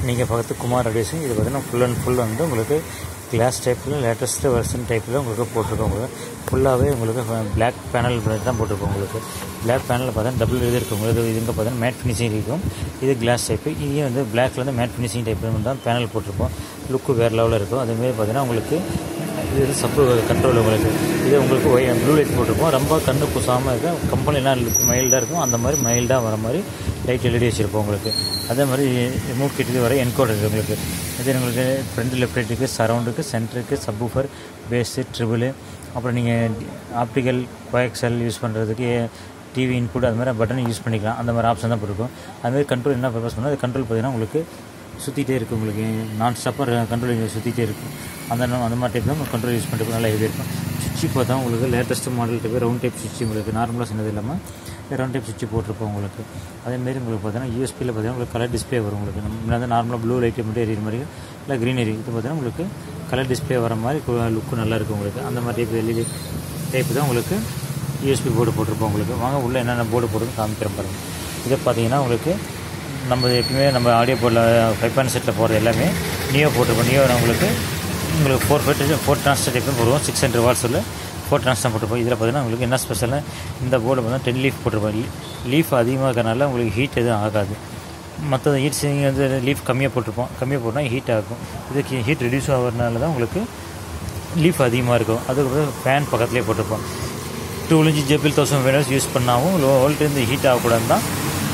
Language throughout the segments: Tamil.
நீங்கள் பார்த்து குமார் அடிஷன் இது பார்த்தீங்கன்னா ஃபுல் அண்ட் ஃபுல் வந்து உங்களுக்கு கிளாஸ் டைப்பில் லேட்டஸ்ட்டு வெர்ஷன் டைப்பில் உங்களுக்கு போட்டிருக்கோம் உங்களுக்கு ஃபுல்லாகவே உங்களுக்கு பிளாக் பேனல் தான் போட்டிருக்கோம் உங்களுக்கு பிளாக் பேனலில் பார்த்தா டபுள் இது இருக்கும் உங்களுக்கு இதுங்க பார்த்தீங்கன்னா மேட் ஃபினிஷிங் இருக்கும் இது கிளாஸ் டைப்பு இங்கே வந்து பிளாக்ல வந்து மேட் ஃபினிஷிங் டைப் தான் பேனல் போட்டிருப்போம் லுக்கு வேறு லெவலில் இருக்கும் அதேமாதிரி பார்த்தீங்கன்னா உங்களுக்கு இது வந்து சப்பு கண்ட்ரோல் உங்களுக்கு இது உங்களுக்கு ஒய் ப்ளூ லைட் போட்டிருப்போம் ரொம்ப கண்ணு குசாமல் இருக்கும் கம்பெனிலாம் மைல்டாக இருக்கும் அந்த மாதிரி மைல்டாக வர மாதிரி லைட் எல்இடி வச்சுருப்போம் உங்களுக்கு அதே மாதிரி ரிமோட் கிட்டுக்கு வர என்கோட் இருக்குது உங்களுக்கு இது உங்களுக்கு ஃப்ரண்ட் லெஃப்ட் ரைட்டுக்கு சரௌண்டுக்கு சென்டருக்கு சப்வூஃபர் பேஸு ட்ரிபிள் அப்புறம் நீங்கள் ஆப்டிக்கல் கோஎக்சல் யூஸ் பண்ணுறதுக்கு டிவி இன்புட் அது மாதிரி பட்டன் யூஸ் பண்ணிக்கலாம் அந்த மாதிரி ஆப்ஷன் தான் போட்டிருக்கும் அதுமாதிரி கண்ட்ரோல் என்ன பர்பஸ் பண்ணால் அது கண்ட்ரோல் பார்த்தீங்கன்னா உங்களுக்கு சுற்றிட்டே இருக்கும் உங்களுக்கு நான் ஸ்டாப்பாக கண்ட்ரோல் சுற்றிட்டே இருக்கும் அந்த அந்த மாதிரி டைப் தான் கண்ட்ரோல் யூஸ் பண்ணுறது நல்லா ஹெவியாக இருக்கும் சுவிட்சு பார்த்தா உங்களுக்கு latest model type round type சுவிட்ச் உங்களுக்கு நார்மலாக சொன்னது இல்லாமல் ரவுண்ட் டைப் சுவிட்ச் போட்டிருப்போம் உங்களுக்கு அதேமாரி உங்களுக்கு பார்த்தீங்கன்னா யூஎஸ்பியில் பார்த்தீங்கன்னா உங்களுக்கு கலர் டிஸ்பிளே வரும் உங்களுக்கு நம்ம வந்து நார்மலாக ப்ளூ லைட் மட்டும் எரியுற மாதிரி இல்லை க்ரீன் எரி இது பார்த்தீங்கன்னா உங்களுக்கு கலர் டிஸ்பிளே வர மாதிரி லுக்கு நல்லா இருக்கும் உங்களுக்கு அந்த மாதிரி டைப் எல்இடி டைப் தான் உங்களுக்கு யூஎஸ்பி போர்டு போட்டிருப்போம் உங்களுக்கு வாங்க உள்ளே என்னென்ன போர்டு போடுறது காமிக்கிறேன் பாருங்கள் இதை பார்த்தீங்கன்னா உங்களுக்கு நம்ம எப்பயுமே நம்ம ஆடியோ போர்டில் ஃபைவ் பாயிண்ட் செட்டில் போகிறது எல்லாமே நியோ போட்டிருப்போம் நியோ உங்களுக்கு உங்களுக்கு four fight four transistor type போடுவோம் சிக்ஸ் ஹண்ட்ரட் வாட்ஸில் ஃபோர் டிரான்ஸ்டர் போட்டிருப்போம் இதில் பார்த்தீங்கன்னா உங்களுக்கு என்ன ஸ்பெஷல்னா இந்த போர்டு பார்த்தீங்கன்னா டென் லீஃப் போட்டிருப்போம் லீஃப் அதிகமாக இருக்கிறனால உங்களுக்கு ஹீட் எதுவும் ஆகாது மற்றது ஹீட் சிங் வந்து லீஃப் கம்மியாக போட்டிருப்போம் கம்மியாக போட்டால் ஹீட் ஆகும் இதுக்கு ஹீட் ரெடியூஸ் ஆகிறதுனால தான் உங்களுக்கு லீஃப் அதிகமாக இருக்கும் அதுக்கப்புறம் ஃபேன் பக்கத்துலேயே போட்டிருப்போம் டூ இன்ச்சு ஜெபிள் தௌசண்ட் ஃபைவ் யூஸ் பண்ணாவும் லோ வோல்ட்லேருந்து ஹீட் ஆகக்கூடாது தான்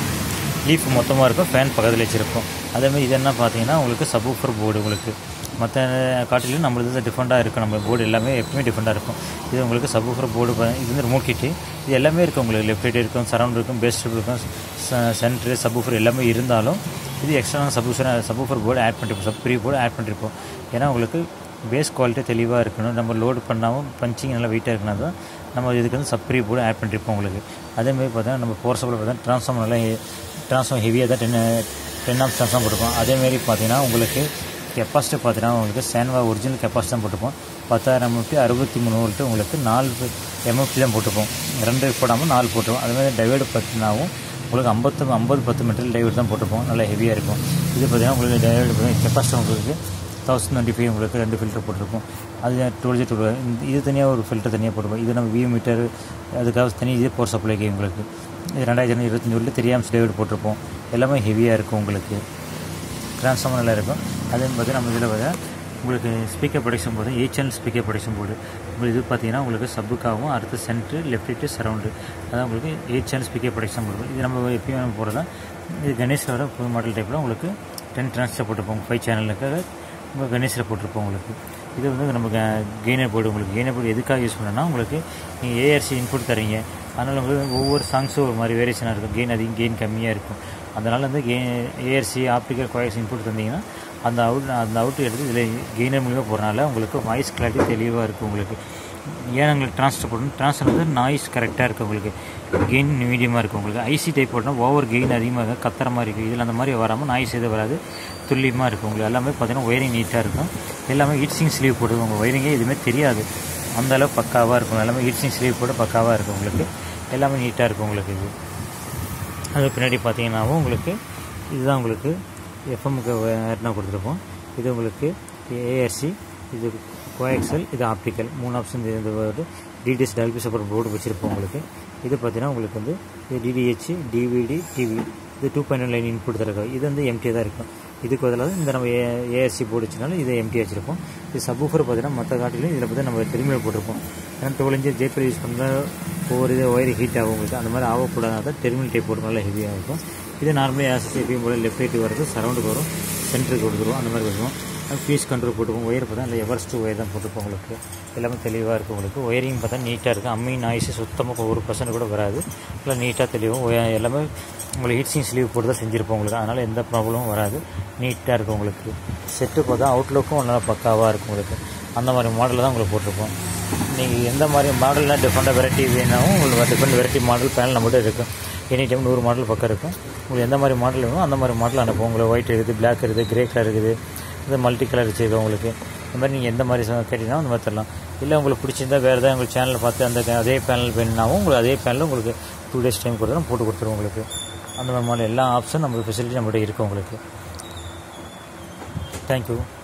லீஃப் மொத்தமாக இருக்கும் ஃபேன் பக்கத்தில் வச்சுருப்போம் அதேமாதிரி இது என்ன பார்த்தீங்கன்னா உங்களுக்கு சப்வூஃபர் போர்டு உங்களுக்கு மற்ற காட்டிலும் நம்மளுக்கு டிஃப்ரெண்ட்டாக இருக்கும் நம்ம போர்டு எல்லாமே எப்பவுமே டிஃப்ரெண்ட்டாக இருக்கும் இது உங்களுக்கு சப்வூஃபர் போர்டு இது வந்து ரிமோட் கிட்டு இது எல்லாமே இருக்கும் உங்களுக்கு லெஃப்ட் ரைட் இருக்கும் சரௌண்ட் இருக்கும் பேஸ் இருக்கும் சென்ட்ரு சப்வூஃபர் எல்லாமே இருந்தாலும் இது extra subwoofer subwoofer board add பண்ணிருப்போம் சப் ப்ரீ போர்டு ஆட் பண்ணிருப்போம் ஏன்னா உங்களுக்கு பேஸ் குவாலிட்டி தெளிவாக இருக்கணும் நம்ம லோடு பண்ணாமல் பஞ்சிங் நல்லா வெயிட்டாக இருக்கணும் தான் நம்ம இதுக்கு வந்து சப்ரி போர்டு ஆட் பண்ணிருப்போம் உங்களுக்கு அதேமாதிரி பார்த்தீங்கன்னா நம்ம ஃபோர் சப்பில் பார்த்தீங்கன்னா ட்ரான்ஸ்ஃபார்மர் நல்லா ட்ரான்ஸ்ஃபார்ம் ஹெவியாக தான் டென் டென் ஆஃப் ட்ரான்ஸ்ஃபார்ம் போட்டிருப்போம் அதேமாரி பார்த்தீங்கன்னா உங்களுக்கு கெப்பாசிட்டி பார்த்தீங்கன்னா உங்களுக்கு சேன்வா ஒரிஜினல் கெப்பாசிட்டி தான் போட்டிருப்போம் பத்தாயிரம் எம்எஃப்டி அறுபத்தி மூணு வோல்ட்டு உங்களுக்கு நாலு எம்எஃப்டி தான் போட்டிருப்போம் ரெண்டு போடாமல் நாலு போட்டிருப்போம் அதேமாதிரி டைவேர்டு பார்த்தீங்கன்னாவும் உங்களுக்கு ஐம்பத்து ஐம்பது பத்து மெட்டீரியல் டைவேர்டு தான் போட்டிருப்போம் நல்லா ஹெவியாக இருக்கும் இது பார்த்தீங்கன்னா உங்களுக்கு டைவேர்டு கெப்பாசிட்டி உங்களுக்கு தௌசண்ட் டுவெண்ட்டி ஃபைவ் உங்களுக்கு ரெண்டு ஃபில்டர் போட்டிருப்போம் அது டுவெல் ஜி டுவெல் இது தனியாக ஒரு ஃபில்டர் தனியாக போட்டிருப்போம் இது நம்ம வியூ மீட்டர் அதுக்காக தனி இதே போர் சப்ளைக்கு உங்களுக்கு இது ரெண்டாயிரத்தி இருபத்தஞ்சி உள்ள தெரியாமல் டைவேர்டு போட்டிருப்போம் எல்லாமே ஹெவியாக இருக்கும் உங்களுக்கு ட்ரான்ஸ்ஃபார்மர் நல்லா இருக்கும் அதே பார்த்தீங்கன்னா நம்ம இதில் பார்த்தீங்கன்னா உங்களுக்கு ஸ்பீக்கர் ப்ரொடக்ஷன் போது eight channel speaker protection board உங்களுக்கு இது பார்த்தீங்கன்னா உங்களுக்கு சப்புக்காகவும் அடுத்து சென்ட்ரு லெஃப்ட் ரைட்டு சரௌண்டு அதான் உங்களுக்கு eight channel speaker protection board இது நம்ம எப்பயும் நம்ம போடுறதா இது கணேஷ் வர புது மாடல் டைப்பில் உங்களுக்கு டென் ட்ரான்ஸ்டர் போட்டுப்போம் ஃபைவ் சேனலுக்காக உங்கள் கணேஷில் போட்டிருப்போம் உங்களுக்கு இது வந்து நம்ம கெய்னர் போர்டு உங்களுக்கு கெய்னர் போர்டு எதுக்காக யூஸ் பண்ணோன்னா உங்களுக்கு நீங்கள் ஏஆர்சி இன்புட் தரீங்க அதனால் உங்களுக்கு ஒவ்வொரு சாங்ஸும் ஒரு மாதிரி வேரியேஷனாக இருக்கும் கெயின் அதிகம் கெயின் கம்மியாக இருக்கும் அதனால் வந்து gain ARC optical coax input தந்தீங்கன்னா அந்த அவுட் அந்த அவுட் எடுத்து இதில் கெய்னர் மூலியமாக போகிறனால உங்களுக்கு வாய்ஸ் கிளாரிட்டி தெளிவாக இருக்கும் உங்களுக்கு ஏன் உங்களுக்கு ட்ரான்ஸ்ஃபர் போடணும் ட்ரான்ஸ்ஃபர் வந்து நாய்ஸ் கரெக்டாக இருக்குது உங்களுக்கு கெயின் மீடியமாக இருக்கும் உங்களுக்கு ஐசி டைப் போட்டால் ஓவர் கெயின் அதிகமாக இருக்கும் கத்துற மாதிரி இருக்குது இதில் அந்த மாதிரி வராமல் நாய்ஸ் எதுவும் வராது துல்லியமாக இருக்கும் உங்களுக்கு எல்லாமே பார்த்தீங்கன்னா ஒயரிங் நீட்டாக இருக்கும் எல்லாமே ஹீட்ஸிங் ஸ்லீவ் போட்டு உங்கள் ஒயரிங்கே எதுவுமே தெரியாது அந்த அளவு பக்காவாக இருக்கும் எல்லாமே ஹீட்ஸிங் ஸ்லீவ் போட்டு பக்காவாக இருக்கும் உங்களுக்கு எல்லாமே நீட்டாக இருக்கும் உங்களுக்கு இது அது பின்னாடி பார்த்தீங்கன்னாவும் உங்களுக்கு இதுதான் உங்களுக்கு எஃப்எம்முக்கு வேறுனா கொடுத்துருப்போம் இது உங்களுக்கு ஏஆர்சி இது கோஎக்சல் இது ஆப்டிக்கல் மூணு ஆப்ஷன் இது வருது டிடிஎஸ் டல்பி சப்போர்ட் போர்டு வச்சுருப்போம் உங்களுக்கு இது பார்த்தீங்கன்னா உங்களுக்கு வந்து இது டிடிஹெச் டிவிடி டிவி இது டூ பாயிண்ட் லைன் இன்புட் தரக்கும் இது வந்து எம்டியாக தான் இருக்கும் இதுக்கு பதிலாக இந்த நம்ம ஏ ஏஆர்சி போர்டு வச்சனால இதை எம்டி வச்சுருப்போம் இது சப்வூஃபர் பார்த்தீங்கன்னா மற்ற காட்டிலும் இதில் பார்த்து நம்ம திரும்பி போட்டிருப்போம் ஏன்னா டுவெல் இன்ச்சு ஜேபிஎல் யூஸ் பண்ணால் ஒவ்வொரு இது ஒயர் ஹீட் ஆகும் உங்களுக்கு அந்த மாதிரி ஆகக்கூடாது டெர்மினல் டைப் போட்டு நல்லா ஹெவியாக இருக்கும் இது நார்மலி ஆசஸ் எப்பயும் போல லெஃப்ட் ரைட்டு வருது சரௌண்டுக்கு வரும் சென்டருக்கு கொடுத்துருவோம் அந்த மாதிரி வருவோம் ஃபீஸ் கண்ட்ரோல் போட்டுப்போம் ஒயர் பார்த்தா இல்லை எவர்ஸ்ட் ஒயர் தான் போட்டுப்போம் உங்களுக்கு எல்லாமே தெளிவாக இருக்கும் உங்களுக்கு ஒயரிங் பார்த்தா நீட்டாக இருக்கும் அம்மி நாய்ஸு சுத்தமாக ஒரு பர்சன்ட் கூட வராது நல்லா நீட்டாக தெளிவும் எல்லாமே உங்களுக்கு ஹீட்ஸிங் ஸ்லீவ் போட்டு தான் செஞ்சுருப்போம் உங்களுக்கு அதனால் எந்த ப்ராப்ளமும் வராது நீட்டாக இருக்கும் உங்களுக்கு செட்டு பார்த்தா அவுட்லுக்கும் நல்லா பக்காவாக இருக்கும் உங்களுக்கு அந்த மாதிரி மாடலில் தான் உங்களுக்கு போட்டிருப்போம் நீங்கள் எந்த மாதிரி மாடல்லாம் டிஃப்ரெண்ட்டாக வெரைட்டி வேணாலும் உங்களுக்கு டிஃப்ரெண்ட் வெரைட்டி மாடல் பேனல் நம்மகிட்ட இருக்கும் எனி டைம் நூறு மாடல் பக்கம் இருக்கும் உங்களுக்கு எந்த மாதிரி மாடல் வேணுமோ அந்த மாதிரி மாடல் அனுப்புவோம் உங்களுக்கு ஒயிட் இருக்குது பிளாக் இருக்குது கிரே கலர் இருக்குது இது மல்டி கலர் வச்சுருக்கோம் உங்களுக்கு இந்த மாதிரி நீங்கள் எந்த மாதிரி கேட்டீங்கன்னா அந்த மாதிரி தரலாம் இல்லை உங்களுக்கு பிடிச்சிருந்தா வேறு ஏதாவது உங்களுக்கு சேனலில் பார்த்து அந்த அதே பேனல் வேணுனாவும் உங்களுக்கு அதே பேனலில் உங்களுக்கு டூ டேஸ் டைம் கொடுத்தாலும் போட்டு கொடுத்துருவோம் உங்களுக்கு அந்த மாதிரி மாடல் எல்லா ஆப்ஷன் நம்ம ஃபெசிலிட்டி நம்மகிட்ட இருக்குது உங்களுக்கு தேங்க்யூ